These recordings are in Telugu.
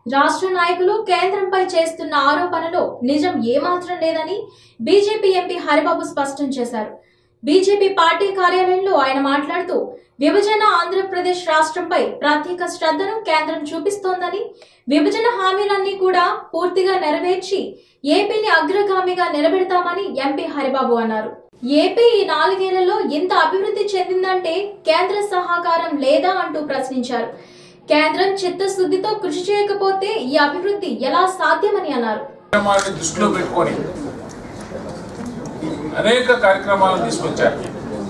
రాష్ట్ర నాయకులు కేంద్రంపై చేస్తున్న ఆరోపణలో నిజం ఏమాత్రం లేదని బీజేపీ ఎంపీ హరిబాబు స్పష్టం చేశారు బీజేపీ పార్టీ కార్యాలయంలో ఆయన మాట్లాడుతూ విభజన ఆంధ్రప్రదేశ్ రాష్ట్రంపై ప్రత్యేక శ్రద్ధను కేంద్రం చూపిస్తోందని విభజన హామీలన్నీ కూడా పూర్తిగా నెరవేర్చి ఏపీని అగ్రగామిగా నిలబెడతామని ఎంపీ హరిబాబు అన్నారు ఏపీ ఈ నాలుగేళ్లలో ఇంత అభివృద్ధి చెందిందంటే కేంద్ర సహకారం లేదా అంటూ ప్రశ్నించారు కేంద్రం చిత్తశుద్ధితో కృషి చేయకపోతే ఈ అభివృద్ధి ఎలా సాధ్యమని అన్నారు కార్యక్రమాలను దృష్టిలో పెట్టుకొని అనేక కార్యక్రమాలను తీసుకొచ్చారు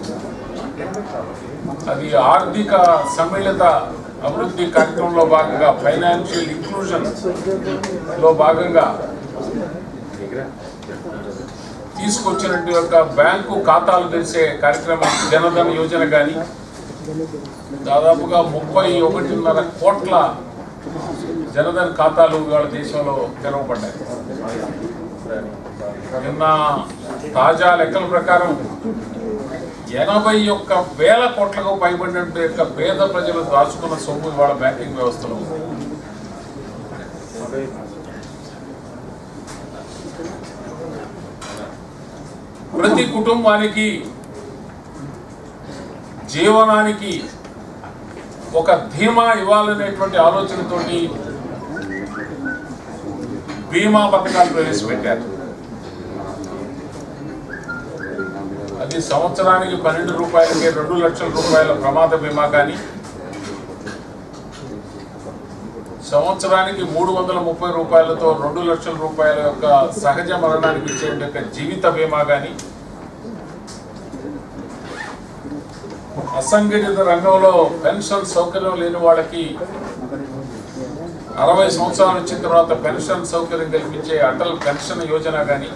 అది ఆర్థిక సమ్మిళిత అభివృద్ధి కార్యక్రమంలో భాగంగా ఫైనాన్షియల్ ఇంక్లూజన్ లో భాగంగా తీసుకొచ్చినట్టు యొక్క బ్యాంకు ఖాతాలు తెరిచే కార్యక్రమం జనధన యోజన కానీ దాదాపుగా ముప్పై ఒకటిన్నర కోట్ల జనధన్ ఖాతాలు ఇవాళ దేశంలో తెరవబడ్డాయి నిన్న తాజా లెక్కల ప్రకారం ఎనభై ఒక్క వేల కోట్లకు పైబడినట్టు యొక్క పేద ప్రజలు దాచుకున్న సొమ్ము ఇవాళ బ్యాంకింగ్ వ్యవస్థలో ఉంది. ప్రతి కుటుంబానికి జీవనానికి ఒక ధీమా ఇవ్వాలనేటువంటి ఆలోచనతోటి బీమా పథకాలు ప్రవేశపెట్టారు అది సంవత్సరానికి పన్నెండు రూపాయలకి రెండు లక్షల రూపాయల ప్రమాద బీమా కానీ సంవత్సరానికి మూడు వందల ముప్పై రూపాయలతో రెండు లక్షల రూపాయల యొక్క సహజ మరణానికి ఇచ్చే యొక్క జీవిత బీమా కానీ అసంఘటిత రంగంలో పెన్షన్ సౌకర్యం లేని వాళ్ళకి అరవై సంవత్సరాలు వచ్చిన తర్వాత పెన్షన్ సౌకర్యం కల్పించే అటల్ పెన్షన్ యోజన కానీ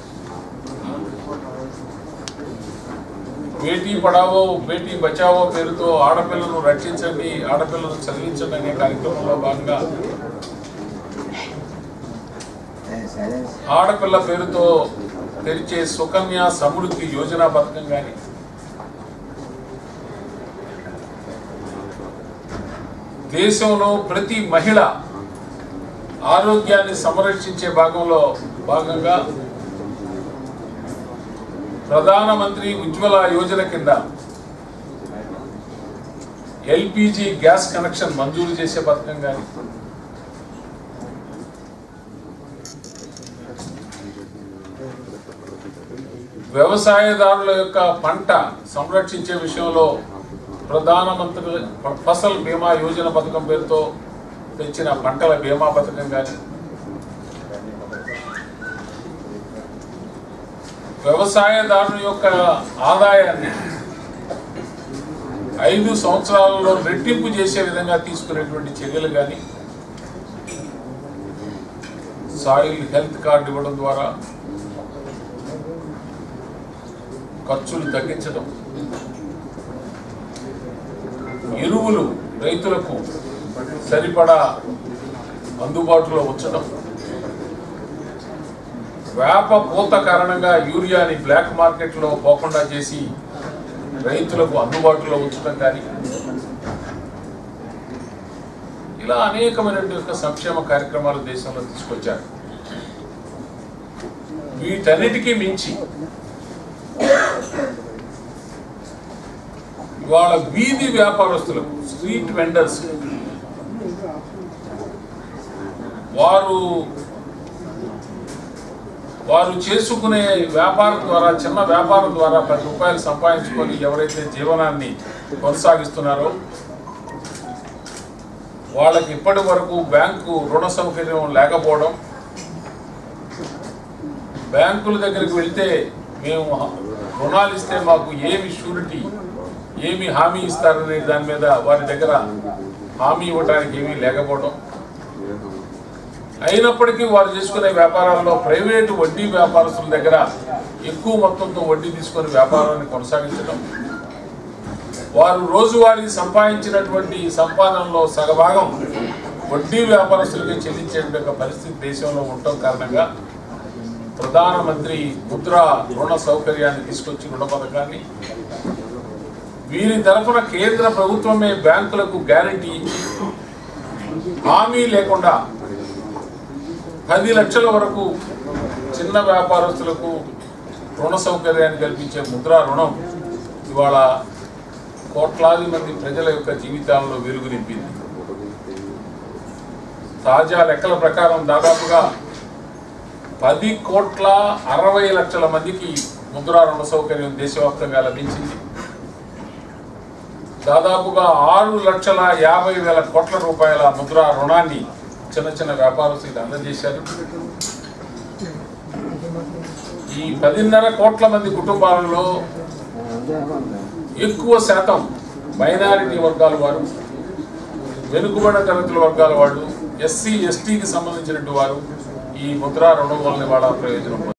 బేటీ పడావో బేటీ బచావో పేరుతో ఆడపిల్లను రక్షించండి ఆడపిల్లను చదివించండి అనే కార్యక్రమంలో భాగంగా ఆడపిల్ల పేరుతో తెరిచే సుకన్య సమృద్ధి యోజన పథకం కానీ దేశంలో ప్రతి మహిళ ఆరోగ్యాన్ని సంరక్షించే భాగంలో భాగంగా ప్రధానమంత్రి ఉజ్వల యోజన కింద ఎల్పిజి గ్యాస్ కనెక్షన్ మంజూరు చేసే పథకం కానీ వ్యవసాయదారుల యొక్క పంట సంరక్షించే విషయంలో ప్రధానమంత్రి ఫసల్ బీమా యోజన పథకం పేరుతో తెచ్చిన పంటల బీమా పథకం కానీ వ్యవసాయదారుని యొక్క ఆదాయాన్ని ఐదు సంవత్సరాలలో రెట్టింపు చేసే విధంగా తీసుకునేటువంటి చర్యలు కానీ సాయిల్ హెల్త్ కార్డు ఇవ్వడం ద్వారా ఖర్చులు తగ్గించడం ఎరువులు రైతులకు సరిపడా అందుబాటులో ఉంచడం వేప పూత కారణంగా యూరియాని బ్లాక్ మార్కెట్లో పోకుండా చేసి రైతులకు అందుబాటులో ఉంచడం కానీ ఇలా అనేకమైనటువంటి యొక్క సంక్షేమ కార్యక్రమాలు దేశంలో తీసుకొచ్చారు వీటన్నిటికీ మించి ఇవాళ వీధి వ్యాపారస్తులకు స్ట్రీట్ వెండర్స్ వారు వారు చేసుకునే వ్యాపారం ద్వారా చిన్న వ్యాపారం ద్వారా పది రూపాయలు సంపాదించుకొని ఎవరైతే జీవనాన్ని కొనసాగిస్తున్నారో వాళ్ళకి ఇప్పటి వరకు బ్యాంకు రుణ సౌకర్యం లేకపోవడం బ్యాంకుల దగ్గరికి వెళ్తే మేము రుణాలు ఇస్తే మాకు ఏమి షూరిటీ ఏమి హామీ ఇస్తారనే దాని మీద వారి దగ్గర హామీ ఇవ్వడానికి ఏమీ లేకపోవడం అయినప్పటికీ వారు చేసుకునే వ్యాపారాల్లో ప్రైవేటు వడ్డీ వ్యాపారస్తుల దగ్గర ఎక్కువ మొత్తంతో వడ్డీ తీసుకొని వ్యాపారాన్ని కొనసాగించడం వారు రోజువారీ సంపాదించినటువంటి సంపాదనలో సగభాగం వడ్డీ వ్యాపారస్తులకి చెల్లించే యొక్క పరిస్థితి దేశంలో ఉండటం కారణంగా ప్రధానమంత్రి ముద్రా రుణ సౌకర్యాన్ని తీసుకొచ్చి రుణ పథకాన్ని వీరి తరఫున కేంద్ర ప్రభుత్వమే బ్యాంకులకు గ్యారంటీ ఇచ్చి హామీ లేకుండా పది లక్షల వరకు చిన్న వ్యాపారస్తులకు రుణ సౌకర్యాన్ని కల్పించే ముద్రా రుణం ఇవాళ కోట్లాది మంది ప్రజల యొక్క జీవితాల్లో వెలుగు నింపింది తాజా లెక్కల ప్రకారం దాదాపుగా పది కోట్ల అరవై లక్షల మందికి ముద్రా రుణ సౌకర్యం దేశవ్యాప్తంగా లభించింది దాదాపుగా ఆరు లక్షల యాభై వేల కోట్ల రూపాయల ముద్రా రుణాన్ని చిన్న చిన్న వ్యాపారస్తులకు అందజేశారు ఈ పదిన్నర కోట్ల మంది కుటుంబాలలో ఎక్కువ శాతం మైనారిటీ వర్గాల వారు వెనుకబడిన తరగతుల వర్గాల వాళ్ళు ఎస్సీ ఎస్టీకి సంబంధించినటువంటి వారు ఈ ముద్రా రుణం వల్ల వాళ్ళ ప్రయోజనం పొందారు.